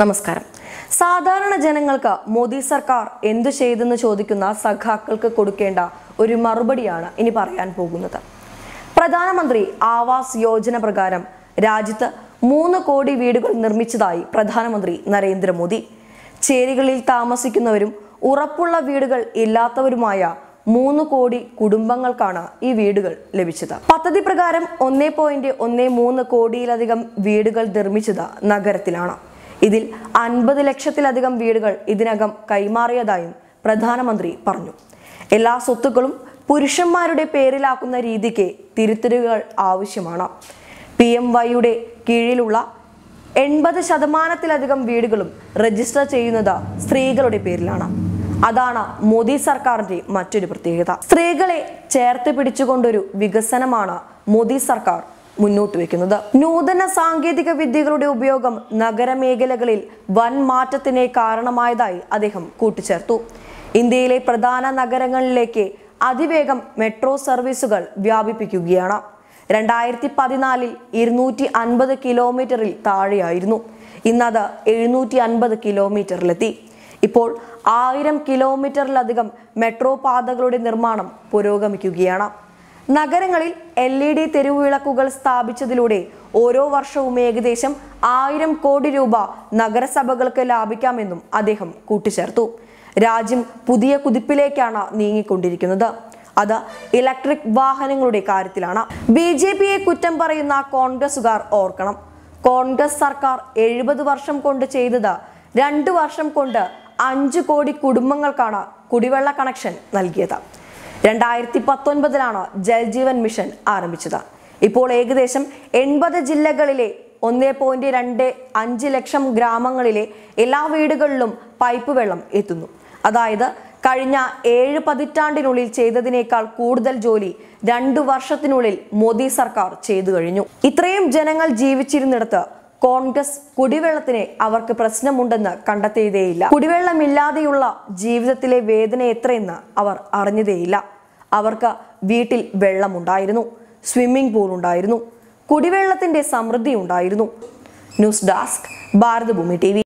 നമസ്കാരം സാധാരണ ജനങ്ങൾക്ക് മോദി സർക്കാർ എന്തു ചെയ്തെന്ന് ചോദിക്കുന്ന സഖാക്കൾക്ക് കൊടുക്കേണ്ട ഒരു മറുപടിയാണ് ഇനി പറയാൻ പോകുന്നത് പ്രധാനമന്ത്രി ആവാസ് യോജന പ്രകാരം രാജ്യത്ത് മൂന്ന് കോടി വീടുകൾ നിർമ്മിച്ചതായി പ്രധാനമന്ത്രി നരേന്ദ്രമോദി ചേരികളിൽ താമസിക്കുന്നവരും ഉറപ്പുള്ള വീടുകൾ ഇല്ലാത്തവരുമായ മൂന്ന് കോടി കുടുംബങ്ങൾക്കാണ് ഈ വീടുകൾ ലഭിച്ചത് പദ്ധതി പ്രകാരം ഒന്നേ പോയിന്റ് ഒന്നേ മൂന്ന് കോടിയിലധികം വീടുകൾ നിർമ്മിച്ചത് നഗരത്തിലാണ് ഇതിൽ അൻപത് ലക്ഷത്തിലധികം വീടുകൾ ഇതിനകം കൈമാറിയതായും പ്രധാനമന്ത്രി പറഞ്ഞു എല്ലാ സ്വത്തുക്കളും പുരുഷന്മാരുടെ പേരിലാക്കുന്ന രീതിക്ക് തിരുത്തലുകൾ ആവശ്യമാണ് പി എം വൈയുടെ കീഴിലുള്ള എൺപത് ശതമാനത്തിലധികം വീടുകളും രജിസ്റ്റർ ചെയ്യുന്നത് സ്ത്രീകളുടെ പേരിലാണ് അതാണ് മോദി സർക്കാരിന്റെ മറ്റൊരു പ്രത്യേകത സ്ത്രീകളെ ചേർത്ത് പിടിച്ചുകൊണ്ടൊരു വികസനമാണ് മോദി സർക്കാർ മുന്നോട്ട് വെക്കുന്നത് നൂതന സാങ്കേതിക വിദ്യകളുടെ ഉപയോഗം നഗരമേഖലകളിൽ വൻ മാറ്റത്തിന് കാരണമായതായി അദ്ദേഹം കൂട്ടിച്ചേർത്തു ഇന്ത്യയിലെ പ്രധാന നഗരങ്ങളിലേക്ക് അതിവേഗം മെട്രോ സർവീസുകൾ വ്യാപിപ്പിക്കുകയാണ് രണ്ടായിരത്തി പതിനാലിൽ ഇരുന്നൂറ്റി അൻപത് കിലോമീറ്ററിൽ താഴെയായിരുന്നു ഇന്നത് എഴുന്നൂറ്റി അൻപത് കിലോമീറ്ററിലെത്തി ഇപ്പോൾ ആയിരം കിലോമീറ്ററിലധികം മെട്രോ പാതകളുടെ നിർമ്മാണം പുരോഗമിക്കുകയാണ് നഗരങ്ങളിൽ എൽ ഇ ഡി തെരുവിളക്കുകൾ സ്ഥാപിച്ചതിലൂടെ ഓരോ വർഷവും ഏകദേശം ആയിരം കോടി രൂപ നഗരസഭകൾക്ക് ലാഭിക്കാമെന്നും അദ്ദേഹം കൂട്ടിച്ചേർത്തു രാജ്യം പുതിയ കുതിപ്പിലേക്കാണ് നീങ്ങിക്കൊണ്ടിരിക്കുന്നത് അത് ഇലക്ട്രിക് വാഹനങ്ങളുടെ കാര്യത്തിലാണ് ബി ജെ പിയെ കുറ്റം പറയുന്ന കോൺഗ്രസുകാർ ഓർക്കണം കോൺഗ്രസ് സർക്കാർ എഴുപത് വർഷം കൊണ്ട് ചെയ്തത് രണ്ട് വർഷം കൊണ്ട് അഞ്ചു കോടി കുടുംബങ്ങൾക്കാണ് കുടിവെള്ള കണക്ഷൻ നൽകിയത് രണ്ടായിരത്തി പത്തൊൻപതിലാണ് ജൽജീവൻ മിഷൻ ആരംഭിച്ചത് ഇപ്പോൾ ഏകദേശം എൺപത് ജില്ലകളിലെ ഒന്നേ പോയിന്റ് രണ്ട് അഞ്ച് ലക്ഷം ഗ്രാമങ്ങളിലെ എല്ലാ വീടുകളിലും പൈപ്പ് വെള്ളം എത്തുന്നു അതായത് കഴിഞ്ഞ ഏഴ് പതിറ്റാണ്ടിനുള്ളിൽ ചെയ്തതിനേക്കാൾ കൂടുതൽ ജോലി രണ്ടു വർഷത്തിനുള്ളിൽ മോദി സർക്കാർ ചെയ്തു കഴിഞ്ഞു ഇത്രയും ജനങ്ങൾ ജീവിച്ചിരുന്നിടത്ത് കോൺഗ്രസ് കുടിവെള്ളത്തിന് അവർക്ക് പ്രശ്നമുണ്ടെന്ന് കണ്ടെത്തിയതേയില്ല കുടിവെള്ളമില്ലാതെയുള്ള ജീവിതത്തിലെ വേദന എത്രയെന്ന് അവർ അറിഞ്ഞതേയില്ല അവർക്ക് വീട്ടിൽ വെള്ളമുണ്ടായിരുന്നു സ്വിമ്മിംഗ് പൂൾ ഉണ്ടായിരുന്നു കുടിവെള്ളത്തിന്റെ സമൃദ്ധി ഉണ്ടായിരുന്നു ന്യൂസ് ഡെസ്ക് ഭാരതഭൂമി ടി